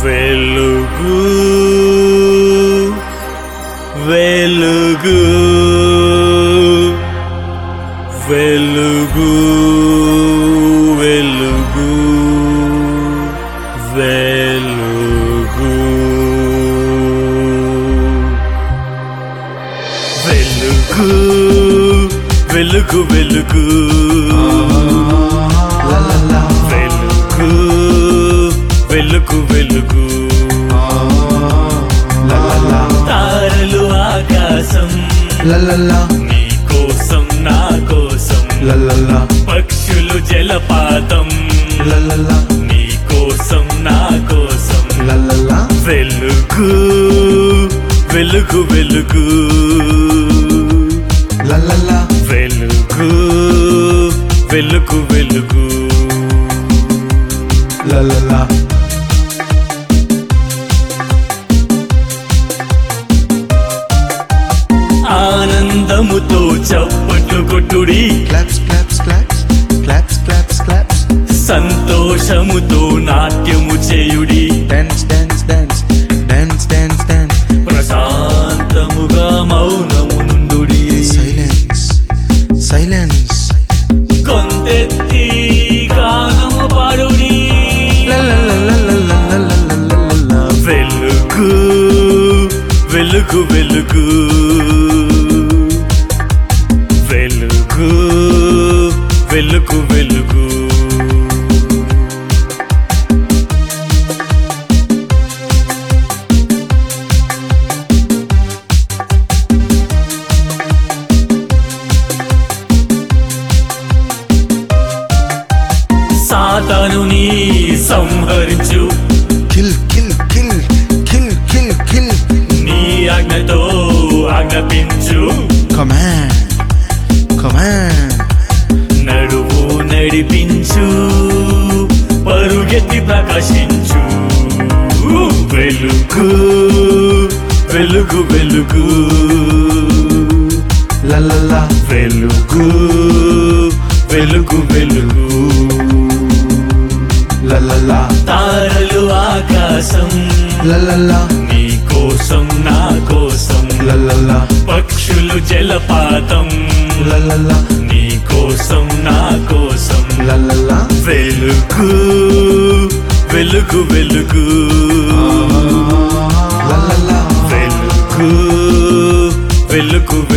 వెలుగు వెలుగు వెలుగు వెలుగు వెలుగు వెలుగు వెలుగు వెలుగు వెలుగు వెలుగు వెలుగు తారలు ఆకాశం నీ కోసం నా కోసం పక్షులు జలపాతం నీ కోసం నా కోసం వెలుగు వెలుగు వెలుగు వెలుగు వెలుగు వెలుగు ఆనందముతో చప్పట్లు కొట్టుడి Claps, claps, claps, claps, claps, claps. సంతోషముతో నాట్యము చేయుడి Dance, dance, dance, dance, dance, dance. ప్రశాంతముగా మౌనము నుండుడి Silence, silence. కొంతెత్తి గానము పాడుడి La la la la la la la la la la la la. వెలుగు వెలుగు వెలుగు వెలుగు వెలుగు వెలుగు సాతానుని సంహరించు Kill, kill, kill, kill, kill, kill. నీ ఆజ్ఞతో ఆజ్ఞాపించు Command, command. నడువు నడిపించు పరుగెత్తి ప్రకాశించు వెలుగు వెలుగు వెలుగు La la la. వెలుగు వెలుగు వెలుగు La la la. తారలు ఆకాశం La la la. నీ కోసం నా కోసం La la la. పక్షులు జలపాతం La la la. నీ కోసం నా కోసం La la la. వెలుగు వెలుగు వెలుగు La la la. వెలుగు వెలుగు